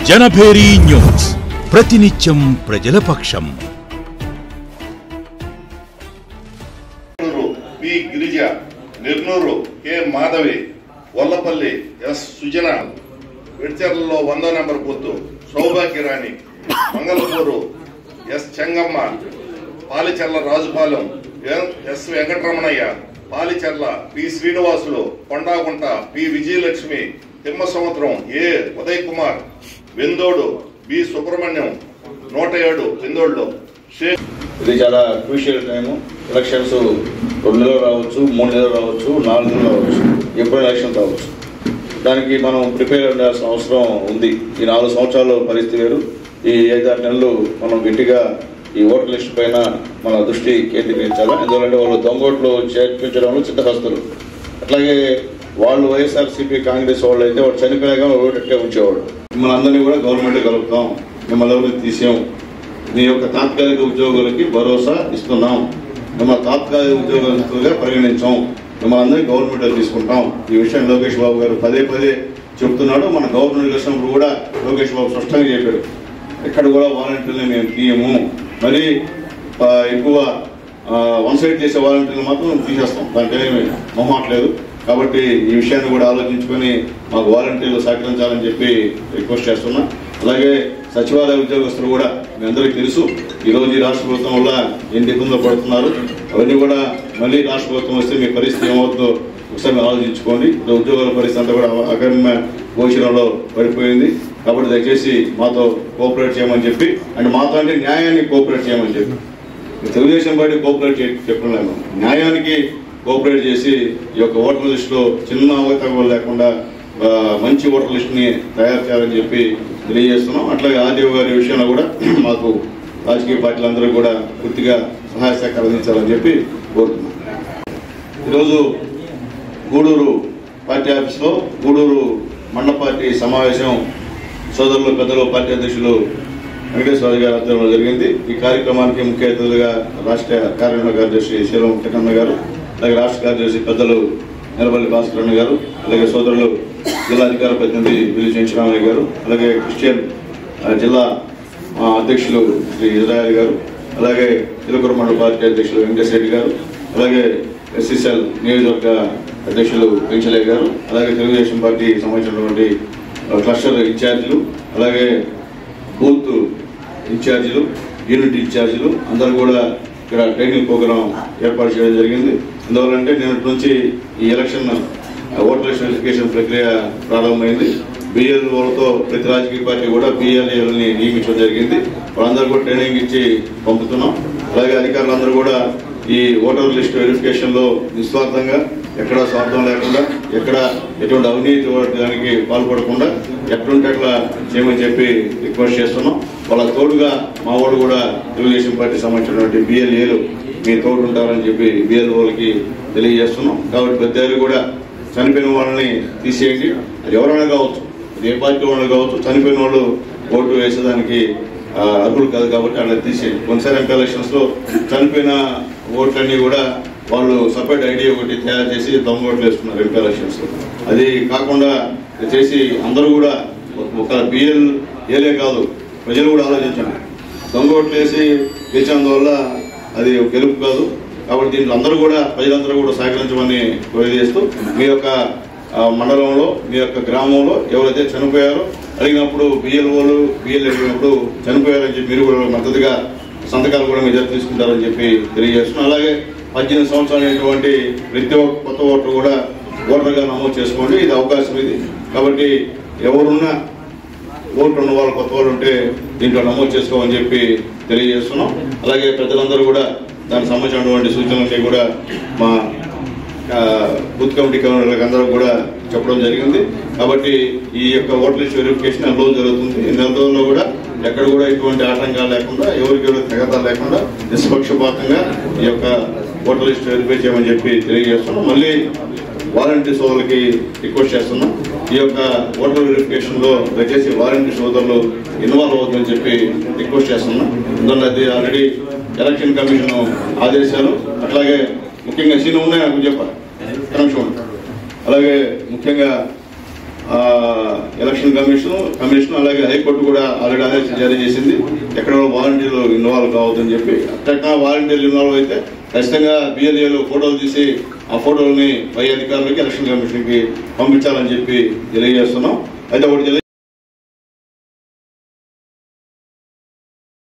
Janabheri news ప్రతినిత్యం ప్రజల పక్షం Nirnur P Girija Nirnur K Madhavi Vallapalli S Sujana విడ్చర్లలో వందో number booth Soubhagyarani Mangalapur S Chengamma Palicharla Rajupalem N- S Venkataramanaiah Palicharla P Srinivasulu Kondagunta P Vijayalakshmi Thimma సంవత్సరం ఏ ఉదయ్ కుమార్ వెందోడు బి సుబ్రహ్మణ్యం నూట ఏడు వెందోడులో షేక్ ఇది చాలా క్రూషియల్ టైము ఎలక్షన్స్ రెండు నెలలు రావచ్చు మూడు నెలలు రావచ్చు నాలుగు నెలలు రావచ్చు ఎప్పుడు ఎలక్షన్ రావచ్చు దానికి మనం ప్రిపేర్ ఉండాల్సిన అవసరం ఉంది ఈ నాలుగు సంవత్సరాల పరిస్థితి వేరు ఈ ఐదారు నెలలు మనం గట్టిగా ఈ ఓటర్ లిస్ట్ పైన మన దృష్టి కేంద్రీకరించాలి ఎందుకంటే వాళ్ళు దొంగోట్లు చేర్పించడంలో చిత్తహస్తులు అట్లాగే వాళ్ళు వైఎస్ఆర్సీపీ కాంగ్రెస్ వాళ్ళు అయితే వాళ్ళు చనిపోయాక ఓటెట్టే ఉంచేవాడు మిమ్మల్ని అందరినీ కూడా గవర్నమెంట్ కలుపుతాం మిమ్మల్ని ఎవరిని తీసాం మీ యొక్క తాత్కాలిక ఉద్యోగులకి భరోసా ఇస్తున్నాం మిమ్మల్ని తాత్కాలిక ఉద్యోగస్తులుగా పరిగణించాం మిమ్మల్ని అందరినీ గవర్నమెంట్ తీసుకుంటాం ఈ విషయం లోకేష్ బాబు గారు పదే పదే చెప్తున్నాడు మన గవర్నమెంట్ వచ్చినప్పుడు కూడా లోకేష్ బాబు స్పష్టంగా చెప్పాడు ఎక్కడ కూడా వాలంటీర్లు మేము తీయము మరి ఆ, ఎక్కువ వన్ సైడ్ చేసే వాలంటీర్లు మాత్రం తీసేస్తాం దాంట్లో ఏమి మొహమాట్లేదు కాబట్టి ఈ విషయాన్ని కూడా ఆలోచించుకొని మాకు వాలంటీర్లు సహకరించాలని చెప్పి రిక్వెస్ట్ చేస్తున్నా అలాగే సచివాలయ ఉద్యోగస్తులు కూడా మీ అందరికీ తెలుసు ఈ రోజు ఈ రాష్ట్ర ప్రభుత్వం వల్ల ఎన్ని ఇబ్బందులు పడుతున్నారు అవన్నీ కూడా మళ్ళీ రాష్ట్ర ప్రభుత్వం వస్తే మీ పరిస్థితి ఏమవుతుందో ఒకసారి మీరు ఆలోచించుకోండి ఇప్పుడు ఉద్యోగాల పరిస్థితి అంతా కూడా అగమ్య ఘోషణలో పడిపోయింది కాబట్టి దయచేసి మాతో కోఆపరేట్ చేయమని చెప్పి అండ్ మాతో అంటే న్యాయాన్ని కోఆపరేట్ చేయమని చెప్పి తెలుగుదేశం పార్టీ కోఆపరేట్ చే- చెప్పడం లేదు న్యాయానికి కోఆపరేట్ చేసి ఈ యొక్క ఓటర్ లిస్టులో చిన్న అవకతవకలు లేకుండా ఆ, మంచి ఓటర్ లిస్ట్ని తయారు చేయాలని చెప్పి తెలియజేస్తున్నాం అట్లాగే ఆర్డీఓ గారి విషయంలో కూడా మాకు రాజకీయ పార్టీలందరూ కూడా పూర్తిగా సహాయ సహకారం అందించాలని చెప్పి కోరుతున్నాం ఈరోజు గూడూరు పార్టీ ఆఫీస్లో గూడూరు మండల పార్టీ సమావేశం సోదరులు పెద్దలు పార్టీ అధ్యక్షులు వెంకటేశ్వర గారి ఆధ్వర్యంలో జరిగింది ఈ కార్యక్రమానికి ముఖ్య అతిథులుగా రాష్ట్ర కార్యనిర్వహణ కార్యదర్శి శీలం వెంకటరమణ గారు అలాగే రాష్ట్ర కార్యదర్శి పెద్దలు నిలబల్లి భాస్కరణ గారు అలాగే సోదరులు జిల్లా అధికార ప్రతినిధి విల్లు చెంచరామయ్య గారు అలాగే క్రిస్టియన్ ఆ, జిల్లా ఆ, అధ్యక్షులు శ్రీ ఇజ్రాయల్ గారు అలాగే తిరుపూరు మండల పార్టీ అధ్యక్షులు వెంకటేశ్వర రెడ్డి గారు అలాగే ఎస్సీసీఎల్ నియోజకవర్గ అధ్యక్షులు పెంచలయ్య గారు అలాగే తెలుగుదేశం పార్టీ సంబంధించినటువంటి ఆ, క్లస్టర్ ఇన్ఛార్జీలు అలాగే బూత్ ఇన్ఛార్జీలు యూనిట్ ఇన్ఛార్జీలు అందరూ కూడా ఇక్కడ ట్రైనింగ్ ప్రోగ్రాం ఏర్పాటు చేయడం జరిగింది ఎందువల్లంటే నిన్నటి నుంచి ఈ ఎలక్షన్ ఆ, ఓటర్ లిస్ట్ వెరిఫికేషన్ ప్రక్రియ ప్రారంభమైంది బిఎల్ఓలతో ప్రతి రాజకీయ పార్టీ కూడా బిఎల్ఏలని నియమించడం జరిగింది వాళ్ళందరూ కూడా ట్రైనింగ్ ఇచ్చి పంపుతున్నాం అలాగే అధికారులందరూ కూడా ఈ ఓటర్ లిస్ట్ వెరిఫికేషన్ లో నిస్వార్థంగా ఎక్కడ స్వార్థం లేకుండా ఎక్కడ ఎటువంటి అవినీతి దానికి పాల్పడకుండా ఎట్లుంటే అట్లా చేయమని చెప్పి రిక్వెస్ట్ చేస్తున్నాం వాళ్ళ తోడుగా మా వాడు కూడా తెలుగుదేశం పార్టీ సంబంధించినటువంటి బిఎల్ఏలు మీ తోడు ఉంటారని చెప్పి బిఎల్ఓలకి తెలియజేస్తున్నాం కాబట్టి పెద్దలు కూడా చనిపోయిన వాళ్ళని తీసేయండి అది ఎవరైనా కావచ్చు అది ఏ పార్టీ వాళ్ళు కావచ్చు చనిపోయిన వాళ్ళు ఓటు వేసేదానికి ఆ, అర్హులు కాదు కాబట్టి వాళ్ళని తీసేయండి కొన్నిసారి ఎంపీ ఎలక్షన్స్ లో చనిపోయిన ఓట్లన్నీ కూడా వాళ్ళు సపరేట్ ఐడి ఒకటి తయారు చేసి దొంగ ఓట్లు వేస్తున్నారు ఎంపీ ఎలక్షన్స్ లో అది కాకుండా చేసి అందరూ కూడా ఒక బిఎల్ ఏలే కాదు ప్రజలు కూడా ఆలోచించండి దొంగ ఓట్లు వేసి గెలిచినందువల్ల అది ఒక గెలుపు కాదు కాబట్టి దీంట్లో అందరూ కూడా ప్రజలందరూ కూడా సహకరించమని తెలియజేస్తూ మీ యొక్క ఆ, మండలంలో మీ యొక్క గ్రామంలో ఎవరైతే చనిపోయారో అడిగినప్పుడు బిఎల్ఓలు బిఎల్ అడిగినప్పుడు చనిపోయారని చెప్పి మీరు కూడా మద్దతుగా సంతకాలు కూడా మీరు తీసుకుంటారని చెప్పి తెలియజేస్తున్నాం అలాగే పద్దెనిమిది సంవత్సరాలు అయినటువంటి ప్రతి ఒక్క కొత్త ఓటర్ కూడా ఓటర్గా నమోదు చేసుకోండి ఇది అవకాశం ఇది కాబట్టి ఎవరున్నా ఓట్లు ఉన్న వాళ్ళు కొత్త వాళ్ళు ఉంటే దీంట్లో నమోదు చేసుకోమని చెప్పి తెలియజేస్తున్నాం అలాగే ప్రజలందరూ కూడా దానికి సంబంధించినటువంటి సూచనలకి కూడా మా ఆ, బూత్ కమిటీ కమిటీలకు అందరూ కూడా చెప్పడం జరిగింది కాబట్టి ఈ యొక్క ఓటర్ లిస్ట్ వెరిఫికేషన్ నెల రోజులు జరుగుతుంది ఈ నెల రోజుల్లో కూడా ఎక్కడ కూడా ఎటువంటి ఆటంకాలు లేకుండా ఎవరికి ఎవరికి తెగత లేకుండా నిష్పక్షపాతంగా ఈ యొక్క ఓటర్ లిస్ట్ వెరిఫై చేయమని చెప్పి తెలియజేస్తున్నాం మళ్ళీ వాలంటీర్ సోదరులకి రిక్వెస్ట్ చేస్తున్నాం ఈ యొక్క ఓటర్ వెరిఫికేషన్ లో దయచేసి వాలంటీర్ సోదరులు ఇన్వాల్వ్ అవుతుందని చెప్పి రిక్వెస్ట్ చేస్తున్నాం ఎందుకంటే అది ఆల్రెడీ ఎలక్షన్ కమిషన్ ఆదేశాలు అట్లాగే ముఖ్యంగా సీన్ ఉన్నాయి నాకు చెప్పాలి ఒక్క నిమిషం ఉండు. అలాగే ముఖ్యంగా ఆ, ఎలక్షన్ కమిషన్ కమిషన్ అలాగే హైకోర్టు కూడా ఆల్రెడీ ఆదేశం జారీ చేసింది ఎక్కడ వాలంటీర్లు ఇన్వాల్వ్ కావద్దని చెప్పి అట్లా వాలంటీర్లు ఇన్వాల్వ్ అయితే ఖచ్చితంగా బిఎల్ఏలో ఫోటోలు తీసి ఆ ఫోటోలని పై అధికారులకి ఎలక్షన్ కమిషన్కి పంపించాలని చెప్పి తెలియజేస్తున్నాం అయితే ఒకటి తెలియ